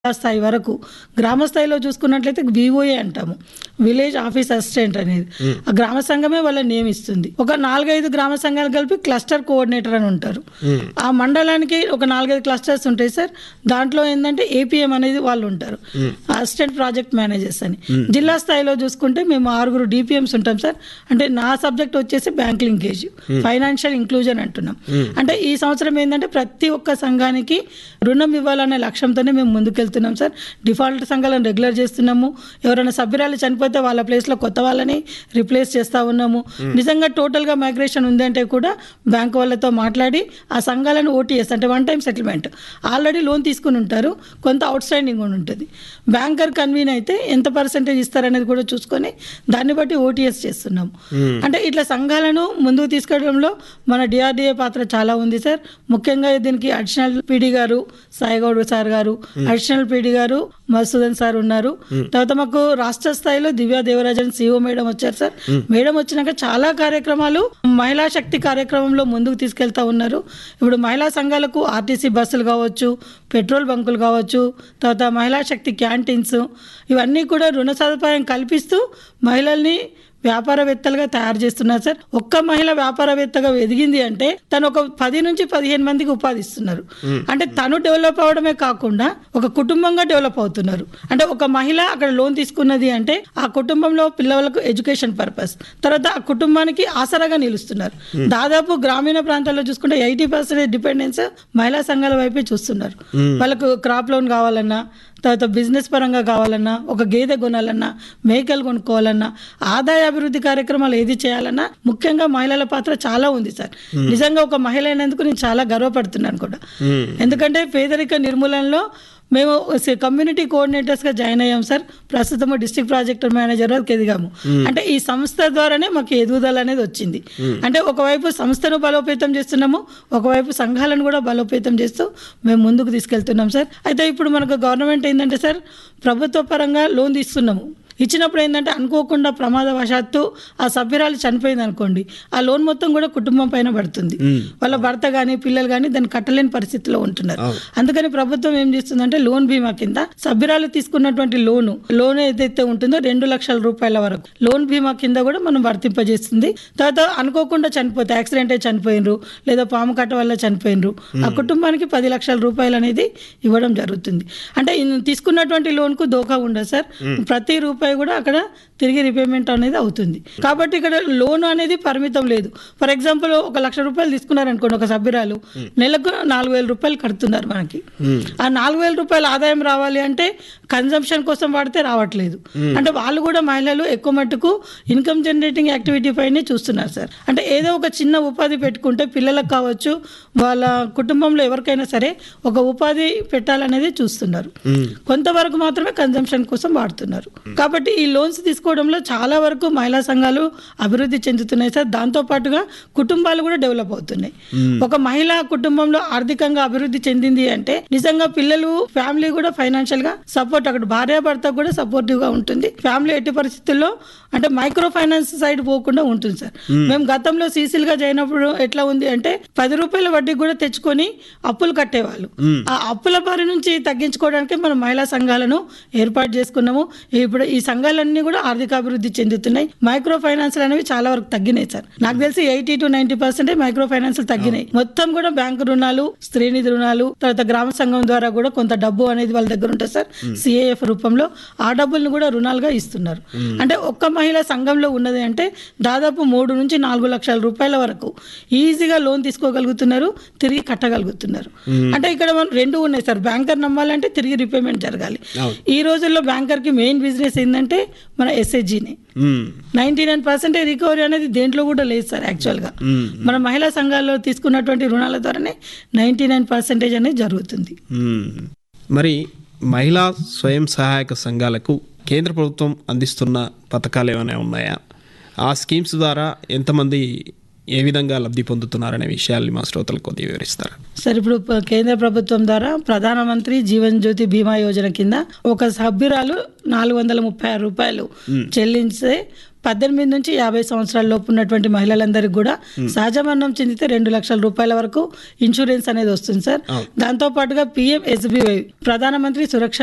స్థాయి వరకు గ్రామ స్థాయిలో చూసుకున్నట్లయితే వివోఏ అంటాము విలేజ్ ఆఫీస్ అసిస్టెంట్ అనేది ఆ గ్రామ సంఘమే వాళ్ళని నియమిస్తుంది ఒక నాలుగైదు గ్రామ సంఘాలు కలిపి క్లస్టర్ కోఆర్డినేటర్ అని ఉంటారు ఆ మండలానికి ఒక నాలుగైదు క్లస్టర్స్ ఉంటాయి సార్ దాంట్లో ఏంటంటే ఏపీఎం అనేది వాళ్ళు ఉంటారు అసిస్టెంట్ ప్రాజెక్ట్ మేనేజర్స్ అని జిల్లా స్థాయిలో చూసుకుంటే మేము ఆరుగురు డిపిఎంస్ ఉంటాం సార్ అంటే నా సబ్జెక్ట్ వచ్చేసి బ్యాంక్ లింకేజ్ ఫైనాన్షియల్ ఇంక్లూజన్ అంటున్నాం అంటే ఈ సంవత్సరం ఏంటంటే ప్రతి ఒక్క సంఘానికి రుణం ఇవ్వాలనే లక్ష్యంతోనే మేము ముందుకెళ్తున్నాం సార్ డిఫాల్ట్ సంఘాలను రెగ్యులర్ చేస్తున్నాము ఎవరైనా సభ్యురాలు చనిపోతే వాళ్ళ ప్లేస్లో కొత్త వాళ్ళని రిప్లేస్ చేస్తూ ఉన్నాము నిజంగా టోటల్గా మైగ్రేషన్ ఉందంటే కూడా బ్యాంక్ వాళ్ళతో మాట్లాడి ఆ సంఘాలను ఓటీఎస్ అంటే one time settlement already loan తీసుకుని ఉంటారు కొంత అవుట్ స్టాండింగ్ కూడా ఉంటుంది బ్యాంకర్ కన్వీన్ అయితే ఎంత పర్సెంటేజ్ ఇస్తారనేది కూడా చూసుకొని దాన్ని బట్టి ఓటీఎస్ చేస్తున్నాము అంటే ఇట్లా సంఘాలను ముందుకు తీసుకెళ్ళడంలో మన డిఆర్డిఏ పాత్ర చాలా ఉంది సార్ ముఖ్యంగా దీనికి అడిషనల్ పీడీ గారు సాయిగౌడ్ సార్ గారు అడిషనల్ పీడీ గారు మధుసూదన్ సార్ ఉన్నారు తర్వాత మాకు రాష్ట్ర స్థాయిలో దివ్యా దేవరాజన్ సిఓ మేడం వచ్చారు సార్ మేడం వచ్చినాక చాలా కార్యక్రమాలు మహిళా శక్తి కార్యక్రమంలో ముందుకు తీసుకెళ్తా ఉన్నారు ఇప్పుడు మహిళా సంఘాలకు ఆర్టీసీ బస్సులు కావచ్చు పెట్రోల్ బంకులు కావచ్చు తర్వాత మహిళా శక్తి క్యాంటీన్స్ ఇవన్నీ కూడా రుణ సదుపాయం కల్పిస్తూ మహిళల్ని వ్యాపారవేత్తలుగా తయారు చేస్తున్నారు సార్ ఒక్క మహిళ వ్యాపారవేత్తగా ఎదిగింది అంటే తను ఒక పది నుంచి పదిహేను మందికి ఉపాధి ఇస్తున్నారు అంటే తను డెవలప్ అవడమే కాకుండా ఒక కుటుంబంగా డెవలప్ అవుతున్నారు అంటే ఒక మహిళ అక్కడ లోన్ తీసుకున్నది అంటే ఆ కుటుంబంలో పిల్లలకు ఎడ్యుకేషన్ పర్పస్ తర్వాత ఆ కుటుంబానికి ఆసరాగా నిలుస్తున్నారు దాదాపు గ్రామీణ ప్రాంతాల్లో చూసుకుంటే ఎయిటీ పర్సెంట్ డిపెండెన్స్ మహిళా సంఘాల వైపే చూస్తున్నారు వాళ్ళకు క్రాప్ లోన్ కావాలన్నా తర్వాత బిజినెస్ పరంగా కావాలన్నా ఒక గేదె కొనాలన్నా మేకలు కొనుక్కోవాలన్నా ఆదాయ అభివృద్ధి కార్యక్రమాలు ఏది చేయాలన్నా ముఖ్యంగా మహిళల పాత్ర చాలా ఉంది సార్ నిజంగా ఒక మహిళ అయినందుకు నేను చాలా గర్వపడుతున్నాను కూడా ఎందుకంటే పేదరిక నిర్మూలనలో మేము స- కమ్యూనిటీ కోఆర్డినేటర్స్ గా జాయిన్ అయ్యాం సార్ ప్రస్తుతం డిస్ట్రిక్ట్ ప్రాజెక్ట్ మేనేజర్ వరకు ఎదిగాము అంటే ఈ సంస్థ ద్వారానే మాకు ఎదుగుదల అనేది వచ్చింది అంటే ఒకవైపు సంస్థను బలోపేతం చేస్తున్నాము ఒకవైపు సంఘాలను కూడా బలోపేతం చేస్తూ మేము ముందుకు తీసుకెళ్తున్నాం సార్ అయితే ఇప్పుడు మనకు గవర్నమెంట్ ఏంటంటే సార్ ప్రభుత్వ పరంగా లోన్ తీస్తున్నాము ఇచ్చినప్పుడు ఏంటంటే అనుకోకుండా ప్రమాదవశాత్తు ఆ సభ్యురాలు చనిపోయింది అనుకోండి ఆ లోన్ మొత్తం కూడా కుటుంబం పైన పడుతుంది వాళ్ళ భర్త కానీ పిల్లలు కానీ దాన్ని కట్టలేని పరిస్థితిలో ఉంటున్నారు అందుకని ప్రభుత్వం ఏం చేస్తుందంటే లోన్ బీమా కింద సభ్యురాలు తీసుకున్నటువంటి లోను లోన్ ఏదైతే ఉంటుందో రెండు లక్షల రూపాయల వరకు లోన్ బీమా కింద కూడా మనం వర్తింపజేస్తుంది తర్వాత అనుకోకుండా చనిపోతే యాక్సిడెంట్ అయి చనిపోయినరు లేదా పాము కట్ట వల్ల చనిపోయినరు ఆ కుటుంబానికి పది లక్షల రూపాయలు అనేది ఇవ్వడం జరుగుతుంది అంటే ఇన్ తీసుకున్నటువంటి లోన్కు దోఖా ఉండదు సార్ ప్రతి రూపాయి కూడా అక్కడ తిరిగి రిపేమెంట్ అనేది అవుతుంది కాబట్టి ఇక్కడ లోన్ అనేది పరిమితం లేదు ఫర్ ఎగ్జాంపుల్ ఒక లక్ష రూపాయలు తీసుకున్నారనుకోండి ఒక సభ్యురాలు నెలకు నాలుగు వేల రూపాయలు కడుతున్నారు మనకి ఆ నాలుగు వేల రూపాయల ఆదాయం రావాలి అంటే కన్జంప్షన్ కోసం వాడితే రావట్లేదు అంటే వాళ్ళు కూడా మహిళలు ఎక్కువ మట్టుకు ఇన్కమ్ జనరేటింగ్ యాక్టివిటీ పైనే చూస్తున్నారు సార్ అంటే ఏదో ఒక చిన్న ఉపాధి పెట్టుకుంటే పిల్లలకు కావచ్చు వాళ్ళ కుటుంబంలో ఎవరికైనా సరే ఒక ఉపాధి పెట్టాలనేది చూస్తున్నారు కొంతవరకు మాత్రమే కన్జంప్షన్ కోసం వాడుతున్నారు కాబట్టి ఈ లోన్స్ తీసుకోవడంలో చాలా వరకు మహిళా సంఘాలు అభివృద్ధి చెందుతున్నాయి సార్ దాంతో పాటుగా కుటుంబాలు కూడా డెవలప్ అవుతున్నాయి ఒక మహిళా కుటుంబంలో ఆర్థికంగా అభివృద్ధి చెందింది అంటే నిజంగా పిల్లలు ఫ్యామిలీ కూడా ఫైనాన్షియల్ గా సపోర్ట్ అక్కడ భార్యాభర్త కూడా సపోర్టివ్ గా ఉంటుంది ఫ్యామిలీ ఎట్టి పరిస్థితుల్లో అంటే మైక్రో ఫైనాన్స్ సైడ్ పోకుండా ఉంటుంది సార్ మేము గతంలో సీసీల్ గా చేయనప్పుడు ఎట్లా ఉంది అంటే పది రూపాయల వడ్డీకి కూడా తెచ్చుకొని అప్పులు కట్టేవాళ్ళు ఆ అప్పుల బారి నుంచి తగ్గించుకోవడానికి మనం మహిళా సంఘాలను ఏర్పాటు చేసుకున్నాము ఇప్పుడు ఈ సంఘాలన్నీ కూడా ఆర్థికాభివృద్ధి చెందుతున్నాయి మైక్రో ఫైనాన్స్ అనేవి చాలా వరకు తగ్గినాయి సార్ నాకు తెలిసి eighty to ninety percent micro finance తగ్గినాయి మొత్తం కూడా బ్యాంకు రుణాలు స్త్రీనిధి రుణాలు తర్వాత గ్రామ సంఘం ద్వారా కూడా కొంత డబ్బు అనేది వాళ్ళ దగ్గర ఉంటుంది సార్ సిఏఎఫ్ రూపంలో ఆ డబ్బుల్ని కూడా రుణాలుగా ఇస్తున్నారు అంటే ఒక్క మహిళ సంఘంలో ఉన్నది అంటే దాదాపు మూడు నుంచి నాలుగు లక్షల రూపాయల వరకు ఈజీగా లోన్ తీసుకోగలుగుతున్నారు తిరిగి కట్టగలుగుతున్నారు అంటే ఇక్కడ మనం రెండు ఉన్నాయి సార్ బ్యాంకర్ నమ్మాలంటే తిరిగి రిపేమెంట్ జరగాలి ఈ రోజుల్లో బ్యాంకర్ కి మెయిన్ బిజినెస్ ఏంటంటే మన ఎస్హెచ్జినే నైన్టీ నైన్ పర్సెంట్ రికవరీ అనేది దేంట్లో కూడా లేదు సార్ యాక్చువల్గా మన మహిళా సంఘాల్లో తీసుకున్నటువంటి రుణాల ద్వారానే నైన్టీ నైన్ పర్సెంటేజ్ అనేది జరుగుతుంది మ్మ్. మరి మహిళా స్వయం సహాయక సంఘాలకు కేంద్ర ప్రభుత్వం అందిస్తున్న పథకాలు ఏమైనా ఉన్నాయా ఆ స్కీమ్స్ ద్వారా ఎంతమంది ఏ విధంగా లబ్ధి పొందుతున్నారనే విషయాల్ని మా శ్రోతలకు కొద్దిగా వివరిస్తారు సార్ ఇప్పుడు ప- కేంద్ర ప్రభుత్వం ద్వారా ప్రధానమంత్రి జీవన్ జ్యోతి బీమా యోజన కింద ఒక సభ్యురాలు నాలుగు వందల ముప్పై ఆరు రూపాయలు చెల్లించే పద్దెనిమిది నుంచి యాభై సంవత్సరాల లోపు ఉన్నటువంటి మహిళలందరికీ కూడా సహజ మరణం చెందితే రెండు లక్షల రూపాయల వరకు ఇన్సూరెన్స్ అనేది వస్తుంది సార్ దాంతో పాటుగా పిఎం ఎస్బీవై ప్రధానమంత్రి సురక్ష